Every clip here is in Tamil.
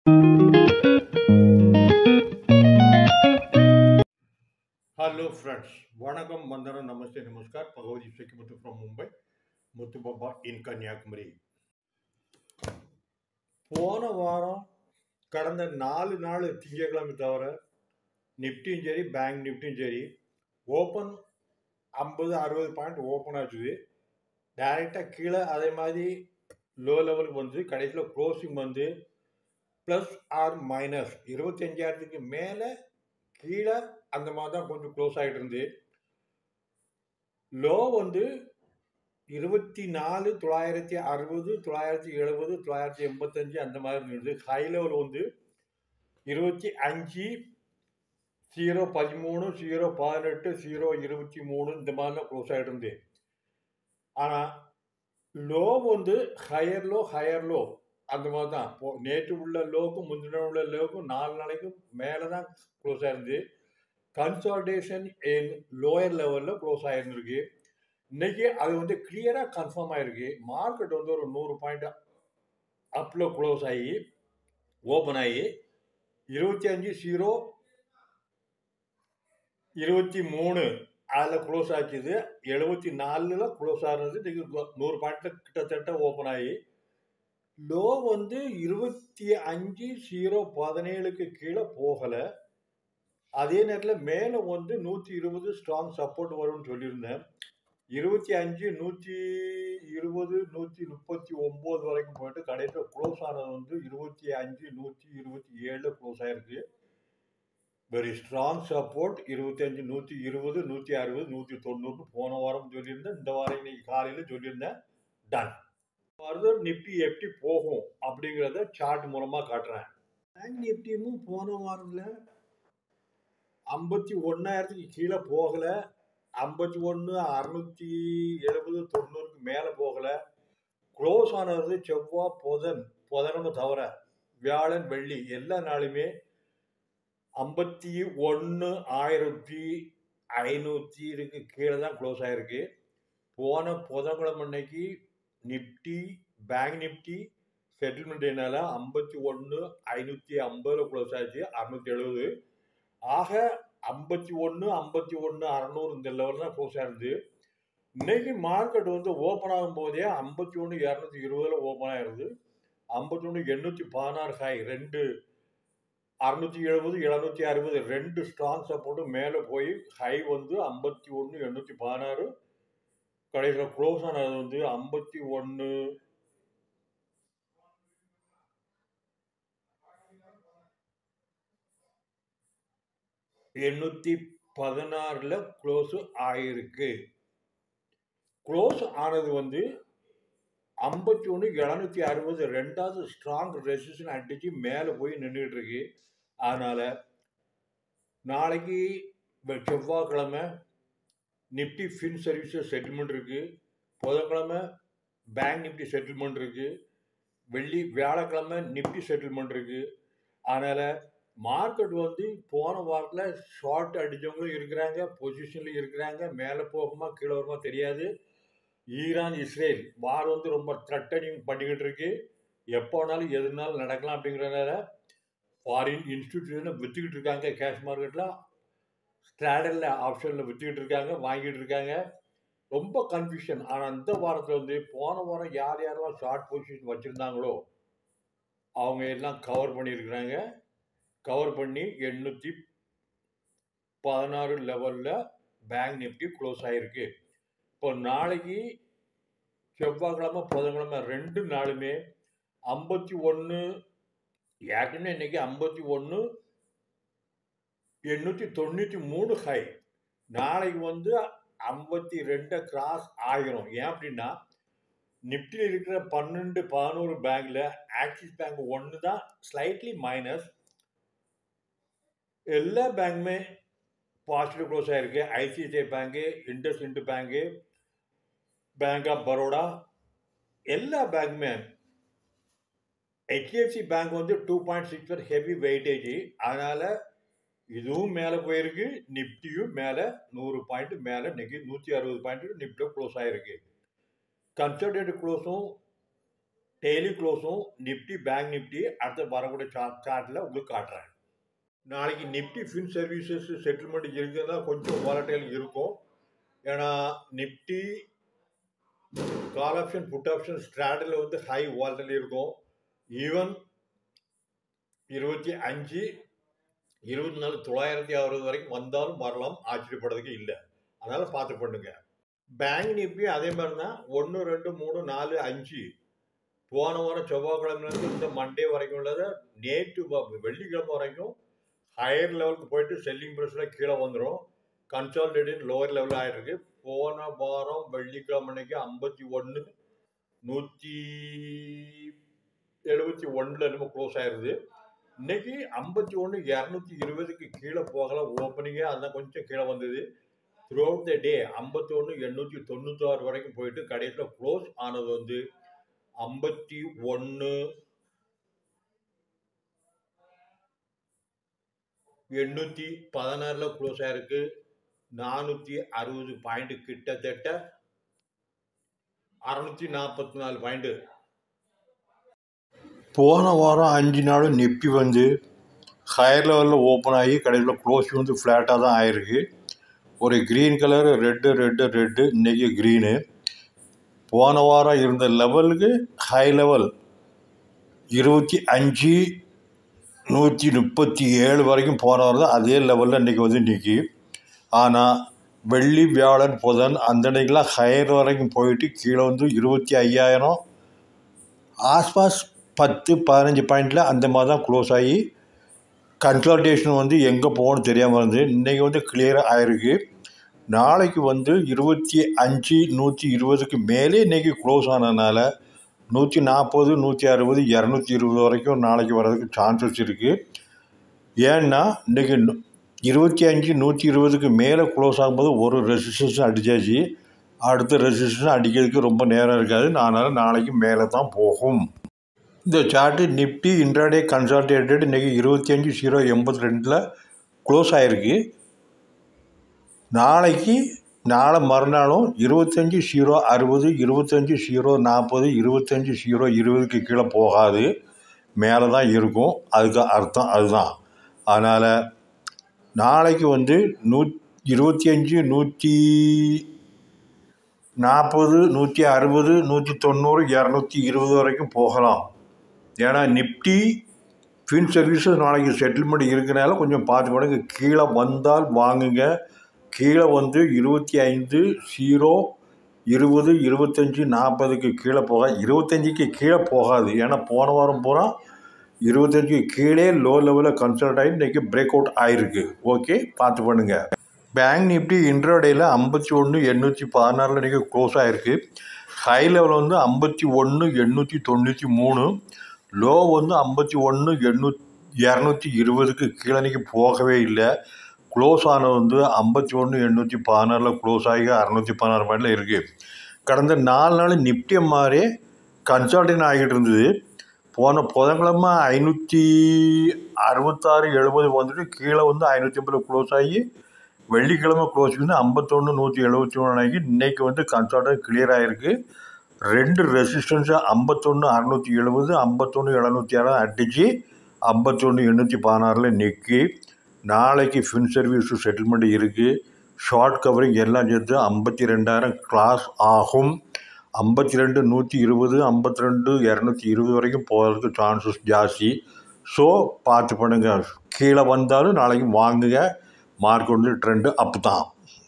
ஹலோ ஃப்ரெண்ட்ஸ் வணக்கம் வந்தனம் நமஸ்தே நமஸ்கார் பகவதி செக்கிமுத்து ஃப்ரம் மும்பை முத்து பாபா இன் கன்னியாகுமரி போன வாரம் கடந்த நாலு நாள் திங்கட்கிழமை தவிர நிஃப்டியும் சரி பேங்க் நிஃப்டியும் சரி ஓப்பன் ஐம்பது அறுபது பாயிண்ட் ஓப்பன் ஆச்சுது டைரெக்டாக கீழே அதே மாதிரி லோ லெவலுக்கு வந்து கடைசியில் க்ளோசிங் வந்து ப்ளஸ் ஆர் மைனஸ் இருபத்தஞ்சாயிரத்துக்கு மேலே கீழே அந்த மாதிரி தான் கொஞ்சம் க்ளோஸ் ஆகிட்டு இருந்து லோ வந்து இருபத்தி நாலு தொள்ளாயிரத்தி அறுபது தொள்ளாயிரத்தி எழுபது தொள்ளாயிரத்தி எண்பத்தஞ்சு அந்த மாதிரி இருந்தது ஹை லெவல் வந்து இருபத்தி அஞ்சு ஜீரோ பதிமூணு ஜீரோ பதினெட்டு ஜீரோ இருபத்தி மூணு இந்த மாதிரிலாம் க்ளோஸ் ஆகிட்டு இருந்து ஆனால் லோ வந்து ஹையர் லோ ஹையர் லோ அந்த மாதிரி தான் இப்போ நேற்று உள்ள லோக்கும் முந்தின உள்ள லோக்கும் நாலு நாளைக்கும் மேலே தான் க்ளோஸ் ஆயிருந்து கன்சால்டேஷன் இன் லோயர் லெவலில் க்ளோஸ் ஆகிருந்துருக்கு இன்னைக்கு அது வந்து கிளியராக கன்ஃபார்ம் ஆகிருக்கு மார்க்கெட் வந்து ஒரு நூறு பாயிண்ட் அப்பில் க்ளோஸ் ஆகி ஓப்பன் ஆகி இருபத்தி அஞ்சு ஜீரோ இருபத்தி மூணு அதில் க்ளோஸ் ஆச்சுது எழுபத்தி நாலில் க்ளோஸ் ஆகிறது இன்னைக்கு நூறு பாயிண்ட்டில் கிட்டத்தட்ட ஓப்பன் ஆகி லோ வந்து இருபத்தி அஞ்சு ஜீரோ பதினேழுக்கு கீழே போகலை அதே நேரத்தில் மேலே வந்து நூற்றி இருபது ஸ்ட்ராங் சப்போர்ட் வரும்னு சொல்லியிருந்தேன் இருபத்தி அஞ்சு நூற்றி இருபது நூற்றி முப்பத்தி ஒம்பது வரைக்கும் போயிட்டு கடைசியில் க்ளோஸ் ஆனது வந்து இருபத்தி அஞ்சு நூற்றி இருபத்தி ஏழு க்ளோஸ் ஆயிருக்கு வெரி ஸ்ட்ராங் சப்போர்ட் இருபத்தி அஞ்சு நூற்றி இருபது நூற்றி அறுபது நூற்றி தொண்ணூறு போன வாரம் சொல்லியிருந்தேன் இந்த வாரம் இன்னைக்கு காலையில் சொல்லியிருந்தேன் டன் ஃபர்தர் நிஃப்டி எப்படி போகும் அப்படிங்கிறத சார்ட் மூலமாக காட்டுறேன் பேங்க் நிஃப்டியும் போன வாரத்தில் ஐம்பத்தி ஒன்றாயிரத்துக்கு கீழே போகலை ஐம்பத்தி ஒன்று அறுநூற்றி எழுபது தொண்ணூறுக்கு மேலே போகலை க்ளோஸ் ஆனது செவ்வாய் புதன் புதனமை தவிர வியாழன் வெள்ளி எல்லா நாளுமே ஐம்பத்தி ஒன்று ஆயிரத்தி ஐநூற்றி இருக்கு கீழே தான் க்ளோஸ் ஆகிருக்கு போன புதன்கிழமை அன்னைக்கு நிஃப்டி பேங்க் நிஃப்டி செட்டில்மெண்ட் என்னால் ஐம்பத்தி ஒன்று ஐநூற்றி ஐம்பதில் க்ளோஸ் ஆச்சு அறுநூற்றி எழுபது ஆக ஐம்பத்தி ஒன்று ஐம்பத்தி ஒன்று அறநூறு இந்த லெவலில் தான் க்ளோஸ் ஆயிருது இன்னைக்கு மார்க்கெட் வந்து ஓப்பன் ஆகும் போதே ஐம்பத்தி ஒன்று இரநூத்தி இருபதில் ஓப்பன் ஆயிருது ஐம்பத்தி ஒன்று எண்ணூற்றி பதினாறு ஹாய் ரெண்டு அறுநூற்றி எழுபது எழுநூற்றி அறுபது ரெண்டு ஸ்ட்ராங் சப்போர்ட்டு மேலே போய் ஹை வந்து ஐம்பத்தி ஒன்று எண்ணூற்றி பதினாறு கடைசியில் க்ளோஸ் ஆனது வந்து ஐம்பத்தி ஒன்று எண்ணூற்றி பதினாறில் க்ளோஸு ஆகிருக்கு க்ளோஸ் ஆனது வந்து ஐம்பத்தி ஒன்று எழுநூற்றி அறுபது ரெண்டாவது ஸ்ட்ராங் ரெசிஸ்டன் அடித்து மேலே போய் நின்றுட்டு இருக்கு அதனால் நாளைக்கு செவ்வாய்க்கிழமை நிஃப்டி ஃபின் சர்வீசஸ் செட்டில்மெண்ட் இருக்குது புதன்கிழமை பேங்க் நிஃப்டி செட்டில்மெண்ட் இருக்குது வெள்ளி வியாழக்கிழமை நிஃப்டி செட்டில்மெண்ட் இருக்குது அதனால் மார்க்கெட் வந்து போன வாரத்தில் ஷார்ட் அடித்தவங்களும் இருக்கிறாங்க பொசிஷனில் இருக்கிறாங்க மேலே போகுமா கீழே வருமா தெரியாது ஈரான் இஸ்ரேல் வார் வந்து ரொம்ப த்ரெட்டனிங் பண்ணிக்கிட்டு இருக்கு எப்போ வேணாலும் எதுனாலும் நடக்கலாம் அப்படிங்கிறனால ஃபாரின் இன்ஸ்டியூஷனை விற்றுக்கிட்டு இருக்காங்க கேஷ் மார்க்கெட்டில் ஸ்ட்ராடலில் ஆப்ஷனில் விற்றுக்கிட்டு இருக்காங்க வாங்கிட்டு இருக்காங்க ரொம்ப கன்ஃபியூஷன் ஆனால் இந்த வாரத்தில் வந்து போன வாரம் யார் யாரெல்லாம் ஷார்ட் பொசிஷன் வச்சுருந்தாங்களோ அவங்க எல்லாம் கவர் பண்ணியிருக்கிறாங்க கவர் பண்ணி எண்ணூற்றி பதினாறு லெவலில் பேங்க் நிஃப்டி க்ளோஸ் ஆகிருக்கு இப்போ நாளைக்கு செவ்வாய்க்கிழமை புதன்கிழமை ரெண்டு நாளுமே ஐம்பத்தி ஒன்று ஏற்கனவே இன்னைக்கு ஐம்பத்தி ஒன்று எண்ணூற்றி தொண்ணூற்றி மூணு ஹை நாளைக்கு வந்து ஐம்பத்தி ரெண்டை கிராஸ் ஆகிரும் ஏன் அப்படின்னா நிஃப்டியில் இருக்கிற பன்னெண்டு பதினோரு பேங்க்கில் ஆக்சிஸ் பேங்க் ஒன்று தான் ஸ்லைட்லி மைனஸ் எல்லா பேங்க்குமே பாசிட்டிவ் க்ளோஸ் ஆகிருக்கு ICICI bank IndusInd bank bank of Baroda எல்லா பேங்க்குமே ஹெச்டிஎஃப்சி பேங்க் வந்து two point six per heavy weightage அதனால் இதுவும் மேலே போயிருக்கு நிஃப்டியும் மேலே நூறு பாயிண்ட் மேலே இன்னைக்கு நூற்றி அறுபது பாயிண்ட் நிஃப்டியில் க்ளோஸ் ஆகிருக்கு கன்சல்டேட் க்ளோஸும் டெய்லி க்ளோஸும் நிஃப்டி பேங்க் நிஃப்டி அடுத்து வரக்கூடிய சார்ட் சார்ட்டில் உங்களுக்கு காட்டுறேன் நாளைக்கு நிஃப்டி ஃபின் சர்வீசஸ் செட்டில்மெண்ட் இருக்குதுன்னா கொஞ்சம் வாலட்டைல் இருக்கும் ஏன்னா Nifty call option put option straddle வந்து ஹை வாலட்டைல் இருக்கும் ஈவன் இருபத்தி அஞ்சு இருபத்தி நாலு தொள்ளாயிரத்தி அறுபது வரைக்கும் வந்தாலும் வரலாம் ஆச்சரியப்படுறதுக்கு இல்லை அதனால் பார்த்து பண்ணுங்க பேங்க் நிஃப்டி அதே மாதிரி தான் ஒன்று ரெண்டு மூணு நாலு அஞ்சு போன வாரம் செவ்வாய்க்கிழமைலேருந்து இந்த மண்டே வரைக்கும் உள்ளதை நேற்று வெள்ளிக்கிழமை வரைக்கும் ஹையர் லெவலுக்கு போயிட்டு செல்லிங் ப்ரைஸில் கீழே வந்துடும் கன்சால்டேட்டட் லோவர் லெவலில் ஆகிருக்கு போன வாரம் வெள்ளிக்கிழமைக்கு ஐம்பத்தி ஒன்று நூற்றி எழுபத்தி ஒன்றில் என்னமோ க்ளோஸ் ஆயிடுது இன்னைக்கு ஐம்பத்தி ஒன்று இரநூத்தி இருபதுக்கு கீழே போகலாம் ஓப்பனிங்கே அதான் கொஞ்சம் கீழே வந்தது த்ரூ அவுட் த டே ஐம்பத்தி ஒன்று எண்ணூற்றி தொண்ணூத்தாறு வரைக்கும் போயிட்டு கடைசியில் க்ளோஸ் ஆனது வந்து ஐம்பத்தி ஒன்று எண்ணூற்றி பதினாறில் க்ளோஸ் ஆயிருக்கு நானூற்றி அறுபது பாயிண்ட் கிட்டத்தட்ட அறுநூத்தி நாற்பத்தி நாலு பாயிண்ட்டு போன வாரம் அஞ்சு நாளும் நிப்பி வந்து ஹையர் லெவலில் ஓப்பன் ஆகி கடைசியில் க்ளோஸ் வந்து ஃப்ளாட்டாக தான் ஆயிருக்கு ஒரு green colour red red red இன்றைக்கி க்ரீனு போன வாரம் இருந்த லெவலுக்கு ஹை லெவல் இருபத்தி அஞ்சு நூற்றி முப்பத்தி ஏழு வரைக்கும் போன வாரம் தான் அதே லெவலில் இன்றைக்கி வந்து நிற்கி ஆனால் வெள்ளி வியாழன் புதன் அந்த அன்றைக்கெலாம் ஹையர் வரைக்கும் போயிட்டு கீழே வந்து இருபத்தி ஐயாயிரம் ஆஸ்பாஸ் பத்து பதினஞ்சு பாயிண்டில் அந்த மாதிரி தான் க்ளோஸ் ஆகி கன்சல்டேஷன் வந்து எங்கே போகணும்னு தெரியாமல் இருந்து இன்றைக்கி வந்து கிளியராக ஆயிருக்கு நாளைக்கு வந்து இருபத்தி அஞ்சு நூற்றி இருபதுக்கு மேலே இன்றைக்கி க்ளோஸ் ஆனதுனால நூற்றி நாற்பது நூற்றி அறுபது இரநூத்தி இருபது வரைக்கும் நாளைக்கு வர்றதுக்கு சான்சஸ் இருக்குது ஏன்னா இன்றைக்கி இருபத்தி அஞ்சு நூற்றி இருபதுக்கு மேலே க்ளோஸ் ஆகும்போது ஒரு ரெசிஸ்டன்ஸ் அடித்தாச்சு அடுத்த ரெசிஸ்டன்ஸ் அடிக்கிறதுக்கு ரொம்ப நேரம் இருக்காது அதனால் நாளைக்கு மேலே தான் போகும் இந்த சார்ட்டு நிஃப்டி இன்ட்ராடே கன்சால்டேட்டட் இன்றைக்கி இருபத்தி அஞ்சு ஜீரோ எண்பத்தி ரெண்டில் க்ளோஸ் ஆகிருக்கு நாளைக்கு நாளை மறுநாளும் இருபத்தஞ்சி ஜீரோ அறுபது இருபத்தஞ்சி ஜீரோ நாற்பது இருபத்தஞ்சி ஜீரோ இருபதுக்கு கீழே போகாது மேலே தான் இருக்கும் அதுக்கு அர்த்தம் அதுதான் அதனால் நாளைக்கு வந்து நூ இருபத்தி அஞ்சு நூற்றி நாற்பது நூற்றி அறுபது நூற்றி தொண்ணூறு இரநூத்தி இருபது வரைக்கும் போகலாம் ஏன்னா நிப்டி ஃபின் சர்வீஸஸ் நாளைக்கு செட்டில்மெண்ட் இருக்கிறனால கொஞ்சம் பார்த்து பண்ணுங்க கீழே வந்தால் வாங்குங்க கீழே வந்து இருபத்தி ஐந்து ஜீரோ இருபது இருபத்தஞ்சி நாற்பதுக்கு கீழே போக இருபத்தஞ்சிக்கு கீழே போகாது ஏன்னா போன வாரம் பூரா இருபத்தஞ்சுக்கு கீழே லோ லெவலில் கன்சல்ட் ஆகி இன்றைக்கி பிரேக் அவுட் ஆகிருக்கு ஓகே பார்த்து பண்ணுங்கள் பேங்க் நிஃப்டி இன்ட்ரோடேயில் ஐம்பத்தி ஒன்று எண்ணூற்றி பதினாறில் இன்றைக்கி க்ளோஸ் ஆகிருக்கு ஹை லெவல் வந்து ஐம்பத்தி ஒன்று எண்ணூற்றி தொண்ணூற்றி மூணு லோ வந்து ஐம்பத்தி ஒன்று எண்ணூத் இரநூத்தி இருபதுக்கு கீழே இன்றைக்கி போகவே இல்லை க்ளோஸ் ஆனது வந்து ஐம்பத்தி ஒன்று எண்ணூற்றி பதினாறில் க்ளோஸ் ஆகி அறநூற்றி பதினாறு பாயிண்டில் இருக்குது கடந்த நாலு நாள் நிப்டி மாதிரி கன்சல்டிங் ஆகிட்டு இருந்தது போன புதன்கிழமை ஐநூற்றி அறுபத்தாறு எழுபது வந்துட்டு கீழே வந்து ஐநூற்றி ஐம்பது க்ளோஸ் ஆகி வெள்ளிக்கிழமை க்ளோஸ் வந்து ஐம்பத்தொன்று நூற்றி எழுபத்தி ஒன்று ஆகி இன்றைக்கி வந்து கன்சல்டன் கிளியர் ஆகிருக்கு ரெண்டு ரெசிஸ்டன்ஸு ஐம்பத்தொன்று அறநூற்றி எழுபது ஐம்பத்தொன்று எழுநூற்றி அறுபது அடித்து ஐம்பத்தொன்று எண்ணூற்றி பதினாறில் நிற்கி நாளைக்கு ஃபின் சர்வீஸு செட்டில்மெண்ட் இருக்குது ஷார்ட் கவரிங் எல்லாம் சேர்த்து ஐம்பத்தி ரெண்டாயிரம் கிளாஸ் ஆகும் ஐம்பத்தி ரெண்டு நூற்றி இருபது ஐம்பத்தி ரெண்டு இரநூத்தி இருபது வரைக்கும் போகிறதுக்கு சான்சஸ் ஜாஸ்தி ஸோ பார்த்து பண்ணுங்கள் கீழே வந்தாலும் நாளைக்கு வாங்குங்க மார்க் வந்து ட்ரெண்டு அப் தான்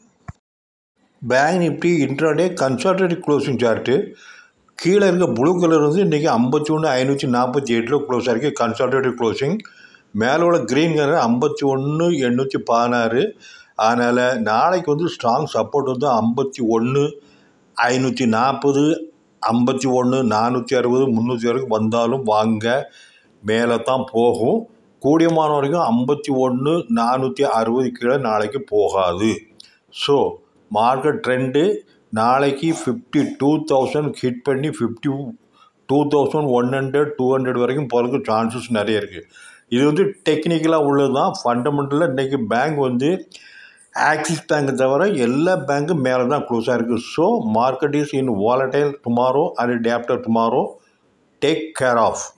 bank Nifty intraday consolidative closing chart கீழே இருக்க ப்ளூ கலர் வந்து இன்றைக்கி ஐம்பத்தி ஒன்று ஐநூற்றி நாற்பத்தி எட்டில் க்ளோஸ் ஆகிருக்கு கன்சால்டேட்டிவ் க்ளோசிங் மேலே உள்ள க்ரீன் கலர் ஐம்பத்தி ஒன்று எண்ணூற்றி பதினாறு அதனால் நாளைக்கு வந்து ஸ்ட்ராங் சப்போர்ட் வந்து ஐம்பத்தி ஒன்று ஐநூற்றி நாற்பது ஐம்பத்தி ஒன்று நானூற்றி அறுபது முந்நூற்றி வரைக்கும் வந்தாலும் வாங்க மேலே தான் போகும் கூடியமான வரைக்கும் ஐம்பத்தி ஒன்று நானூற்றி அறுபது கீழே நாளைக்கு போகாது ஸோ மார்க்கெட் ட்ரெண்டு நாளைக்கு ஃபிஃப்டி டூ தௌசண்ட் ஹிட் பண்ணி fifty two thousand one hundred two hundred வரைக்கும் போகிறதுக்கு சான்சஸ் நிறைய இருக்குது இது வந்து டெக்னிக்கலாக உள்ளது தான் ஃபண்டமெண்டலாக இன்றைக்கி பேங்க் வந்து ஆக்சிஸ் பேங்க் தவிர எல்லா பேங்க்கும் மேலே தான் க்ளோஸாக இருக்குது so market is in volatile tomorrow and day after tomorrow take care of